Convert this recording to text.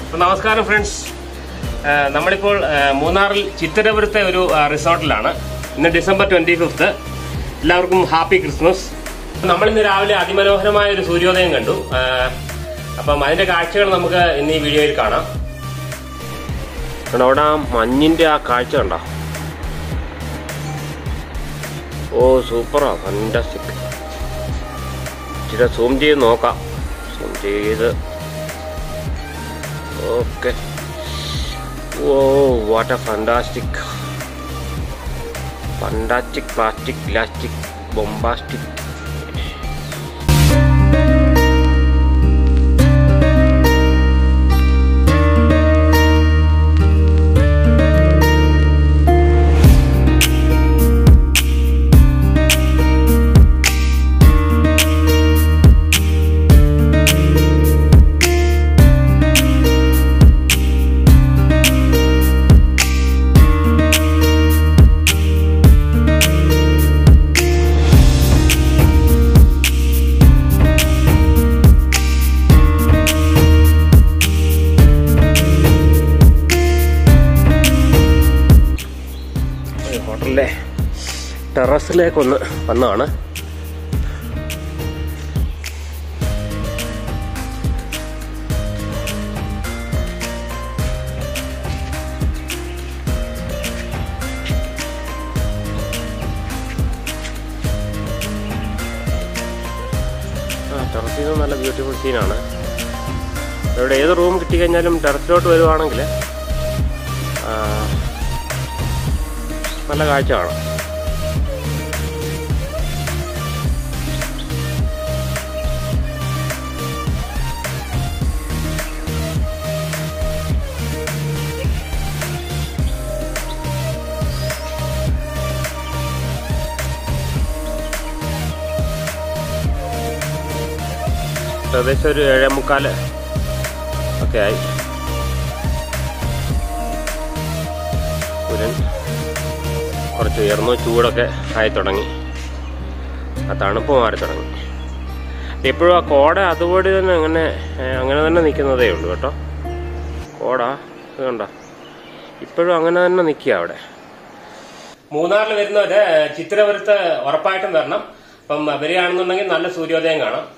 അപ്പോൾ നമസ്കാരം ഫ്രണ്ട്സ് ഏഹ് നമ്മളിപ്പോൾ ഏഹ് മൂന്നാറിൽ ചിത്തരപുരത്തെ ഒരു ഏഹ് റിസോർട്ടിലാണ് ഇന്ന് ഡിസംബർ ട്വന്റി ഫിഫ്ത്ത് എല്ലാവർക്കും ഹാപ്പി ക്രിസ്മസ് നമ്മളിന്ന് രാവിലെ അതിമനോഹരമായ ഒരു സൂര്യോദയം കണ്ടു ഏഹ് അപ്പം അതിന്റെ കാഴ്ചകൾ നമുക്ക് ഇന്ന് ഈ വീഡിയോയിൽ കാണാം അവിടെ ആ മഞ്ഞിന്റെ ആ കാഴ്ച കണ്ടോ ഓ സൂപ്പറാ ഫാന്റാസ്റ്റിക് ഇച്ചിരി സൂം ചെയ്ത് നോക്കാം സൂം ചെയ്ത് okay oh what a fantastic fantastic plastic elastic bombastic ഹോട്ടലിലെ ടെറസിലേക്കൊന്ന് വന്നതാണ് ആ ടെറസിൽ നിന്ന് നല്ല ബ്യൂട്ടിഫുൾ സീനാണ് ഇവിടെ ഏത് റൂം കിട്ടിക്കഴിഞ്ഞാലും ടെറസിലോട്ട് വരുവാണെങ്കിൽ ആ, നല്ല കാഴ്ച കാണാം ഏകദേശം ഒരു ഏഴേ മുക്കാല് ഒക്കെ ആയി സൂര്യൻ കുറച്ച് ഉയർന്നു ചൂടൊക്കെ ആയി തുടങ്ങി ആ തണുപ്പ് മാറി തുടങ്ങി എപ്പോഴും ആ കോട അതുപോലെ തന്നെ അങ്ങനെ ഏ, അങ്ങനെ തന്നെ നിൽക്കുന്നതേ ഉള്ളൂ കേട്ടോ കോട ഇത് കണ്ടോ ഇപ്പോഴും അങ്ങനെ തന്നെ നിൽക്കുക അവിടെ മൂന്നാറിൽ വരുന്നവര് ചിത്രപുരത്ത് ഉറപ്പായിട്ടും വരണം അപ്പം വരികയാണെന്നുണ്ടെങ്കിൽ നല്ല സൂര്യോദയം കാണാം